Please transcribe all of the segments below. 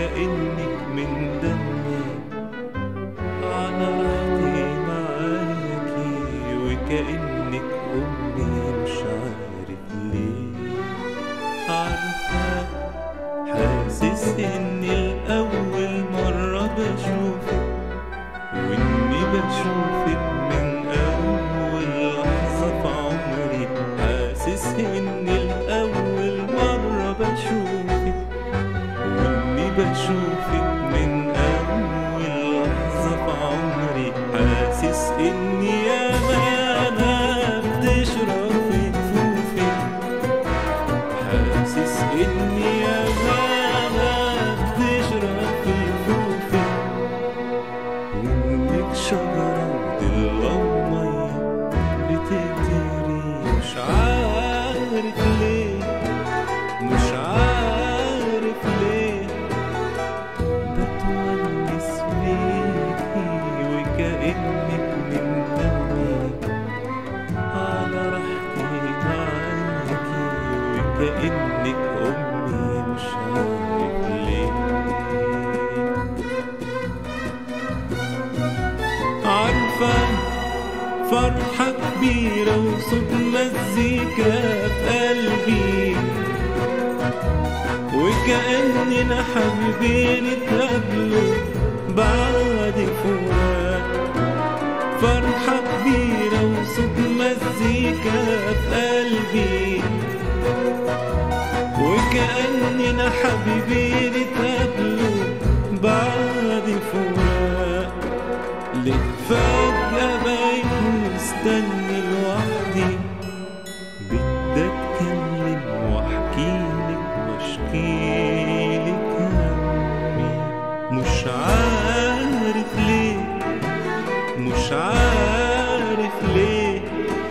وكأنك من دمي على راحتي معاكي وكأنك أمي مش عارف ليه عارفة حاسس إني الأول مرة بشوفك وإني بشوفك من أول لحظة في عمري حاسس إني الأول مرة بشوفك وإني بشوفك من أول لحظة في عمري حاسس إني ياما أنا بتشرب في كفوفك حاسس إني ياما أنا بتشرب في كفوفك وإنك شجرة وضلة ومية بتجري مش عارف ليه مش عارف ليه بتونس بيكي وكأنك من دمي على راحتي معاكي وكأنك أمي مش عارف ليه عارفة فرحة كبيرة وصوت مزيكا في قلبي وكأننا حبيبين اتقابلوا بعد فراق فرحة كبيرة وصوت مزيكا في قلبي وكأننا حبيبين اتقابلوا بعد فراق ليه فجأة بقيت مستني لوحدي بدي اتكلم واحكيلك واشكيلك همي مش عارف ليه مش عارف ليه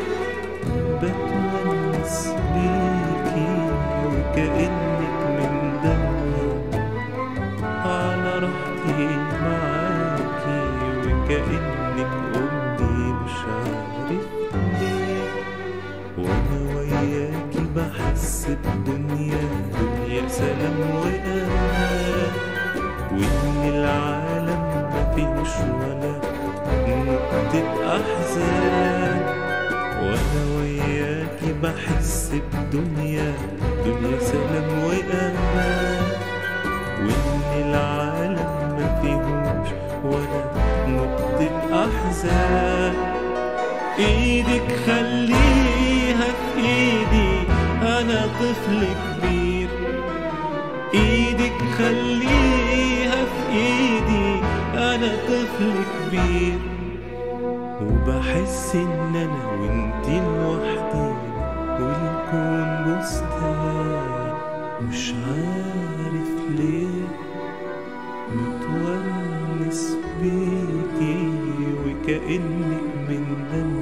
بتونس بيكي وكأنك من دمي على راحتي معاكي وكأنك أمي مش عارف ليه وأنا وياكي بحس بدنيا دنيا سلام وأمان وإن العالم ما فيهوش ولا نقطة أحزان وأنا وياكي بحس بدنيا دنيا سلام وأمان وإن العالم ما فيهوش ولا نقطة أحزان إيدك خليها في إيدي أنا طفل كبير إيدك خليها في إيدي أنا طفل كبير وبحس إن أنا وإنتي لوحدينا والكون بستان مش عارف ليه متونس بيكي وكأنك من دمي